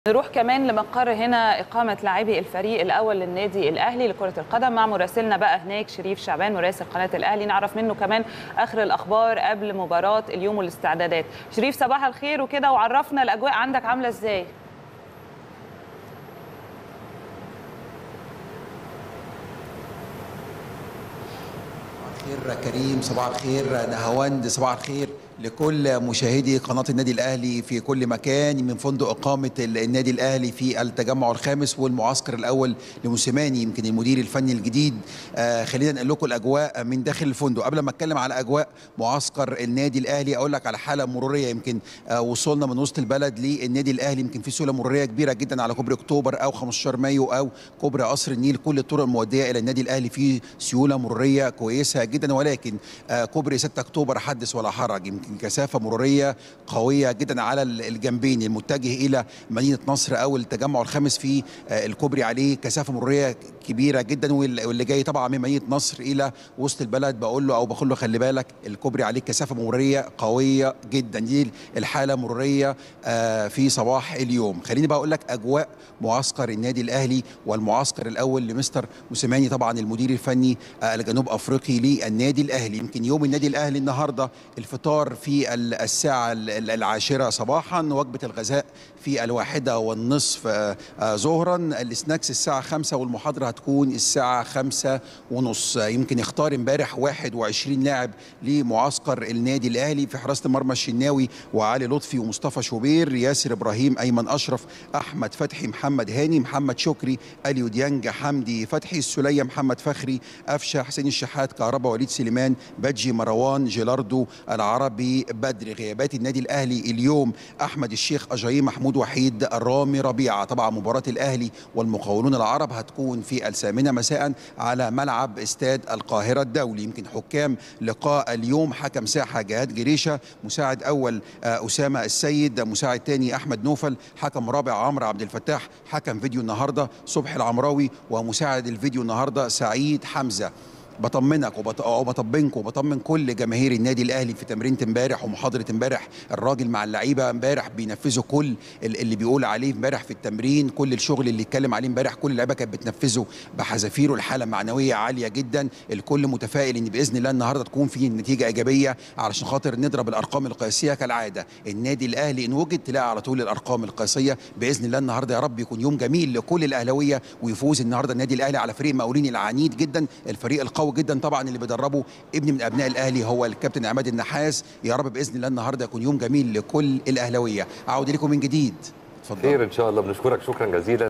نروح كمان لمقر هنا إقامة لاعبي الفريق الأول للنادي الأهلي لكرة القدم مع مراسلنا بقى هناك شريف شعبان مراسل قناة الأهلي نعرف منه كمان آخر الأخبار قبل مباراة اليوم والاستعدادات شريف صباح الخير وكده وعرفنا الأجواء عندك عاملة إزاي الخير كريم صباح الخير نهاوند صباح الخير لكل مشاهدي قناة النادي الأهلي في كل مكان من فندق إقامة النادي الأهلي في التجمع الخامس والمعسكر الأول لموسيماني يمكن المدير الفني الجديد آه خلينا نقول لكم الأجواء من داخل الفندق قبل ما أتكلم على أجواء معسكر النادي الأهلي أقول لك على حالة مرورية يمكن آه وصلنا من وسط البلد للنادي الأهلي يمكن في سهولة مرورية كبيرة جدا على كوبري أكتوبر أو 15 مايو أو كوبري قصر النيل كل الطرق المؤدية إلى النادي الأهلي في سيولة مرورية كويسة جدا ولكن آه كوبري 6 أكتوبر حدث ولا حرج يمكن كثافه مروريه قويه جدا على الجنبين المتجه الى مدينه نصر او التجمع الخامس في الكوبري عليه كثافه مروريه كبيره جدا واللي جاي طبعا من مدينه نصر الى وسط البلد بقول له او بقول له خلي بالك الكوبري عليه كثافه مروريه قويه جدا دي الحاله مروريه في صباح اليوم خليني بقى اقول لك اجواء معسكر النادي الاهلي والمعسكر الاول لمستر موسيماني طبعا المدير الفني الجنوب افريقي للنادي الاهلي يمكن يوم النادي الاهلي النهارده الفطار في الساعة العاشرة صباحا وجبة الغذاء في الواحدة والنصف ظهرا السناكس الساعة خمسة والمحاضرة هتكون الساعة خمسة ونص يمكن يختار امبارح 21 لاعب لمعسكر النادي الأهلي في حراسة المرمى الشناوي وعلي لطفي ومصطفى شوبير ياسر إبراهيم أيمن أشرف أحمد فتحي محمد هاني محمد شكري أليو ديانج حمدي فتحي السلية محمد فخري أفشة حسين الشحات كهربا وليد سليمان بادجي مروان جيلاردو العربي بدر غيابات النادي الاهلي اليوم احمد الشيخ اجاي محمود وحيد رامي ربيعه طبعا مباراه الاهلي والمقاولون العرب هتكون في الثامنه مساء على ملعب استاد القاهره الدولي يمكن حكام لقاء اليوم حكم ساحه جهاد جريشه مساعد اول اسامه السيد مساعد ثاني احمد نوفل حكم رابع عمرو عبد الفتاح حكم فيديو النهارده صبحي العمراوي ومساعد الفيديو النهارده سعيد حمزه بطمنك وبطمنكم وبطمن كل جماهير النادي الاهلي في تمرينه امبارح ومحاضره امبارح الراجل مع اللعيبه امبارح بينفذوا كل اللي بيقول عليه امبارح في التمرين كل الشغل اللي اتكلم عليه امبارح كل اللعيبه كانت بتنفذه بحذافيره الحاله معنويه عاليه جدا الكل متفائل ان باذن الله النهارده تكون في نتيجه ايجابيه علشان خاطر نضرب الارقام القياسيه كالعاده النادي الاهلي ان وجد تلاقي على طول الارقام القياسيه باذن الله النهارده يا رب يكون يوم جميل لكل الاهلاويه ويفوز النهارده النادي الاهلي على فريق مقاولين العنيد جدا الفريق القوي جدا طبعا اللي بيدربه ابن من ابناء الاهلي هو الكابتن عماد النحاس يا رب باذن الله النهارده يكون يوم جميل لكل الاهلاويه اعود لكم من جديد اتفضل خير ان شاء الله بنشكرك شكرا جزيلا